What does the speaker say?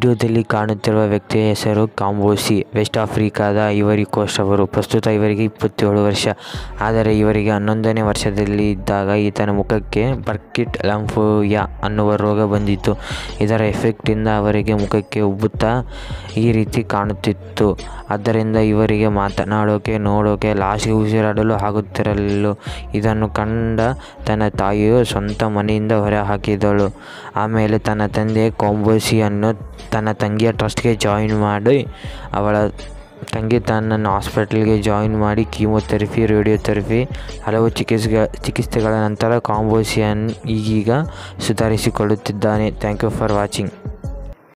ವಿಡಿಯೋದಲ್ಲಿ ಕಾಣುತ್ತಿರುವ ವ್ಯಕ್ತಿಯ ಹೆಸರು ಕಾಂಬೋಸಿ ವೆಸ್ಟ್ ಆಫ್ರಿಕಾದ ಐವರಿ ಕೋಸ್ಟ್ ಅವರು ಪ್ರಸ್ತುತ ಇವರಿಗೆ ಇಪ್ಪತ್ತೇಳು ವರ್ಷ ಆದರೆ ಇವರಿಗೆ ಹನ್ನೊಂದನೇ ವರ್ಷದಲ್ಲಿ ಇದ್ದಾಗ ಈತನ ಮುಖಕ್ಕೆ ಬರ್ಕಿಟ್ ಲಂಫೋಯಾ ಅನ್ನುವ ರೋಗ ಬಂದಿತ್ತು ಇದರ ಎಫೆಕ್ಟಿಂದ ಅವರಿಗೆ ಮುಖಕ್ಕೆ ಉಬ್ಬುತ್ತಾ ಈ ರೀತಿ ಕಾಣುತ್ತಿತ್ತು ಆದ್ದರಿಂದ ಇವರಿಗೆ ಮಾತನಾಡೋಕೆ ನೋಡೋಕೆ ಲಾಸ್ಟ್ಗೆ ಉಸಿರಾಡಲು ಆಗುತ್ತಿರಲಿಲ್ಲ ಇದನ್ನು ಕಂಡ ತನ್ನ ತಾಯಿಯು ಸ್ವಂತ ಮನೆಯಿಂದ ಹೊರಹಾಕಿದಳು ಆಮೇಲೆ ತನ್ನ ತಂದೆ ಕೊಂಬೋಸಿಯನ್ನು ತನ್ನ ತಂಗಿಯ ಟ್ರಸ್ಟ್ಗೆ ಜಾಯಿನ್ ಮಾಡಿ ಅವಳ ತಂಗಿ ತನ್ನನ್ನು ಹಾಸ್ಪಿಟಲ್ಗೆ ಜಾಯಿನ್ ಮಾಡಿ ಕೀಮೊಥೆರಪಿ ರೇಡಿಯೋಥೆರಪಿ ಹಲವು ಚಿಕಿತ್ಸೆ ಚಿಕಿತ್ಸೆಗಳ ನಂತರ ಕಾಂಬೋಸಿಯನ್ ಈಗೀಗ ಸುಧಾರಿಸಿಕೊಳ್ಳುತ್ತಿದ್ದಾನೆ ಥ್ಯಾಂಕ್ ಯು ಫಾರ್ ವಾಚಿಂಗ್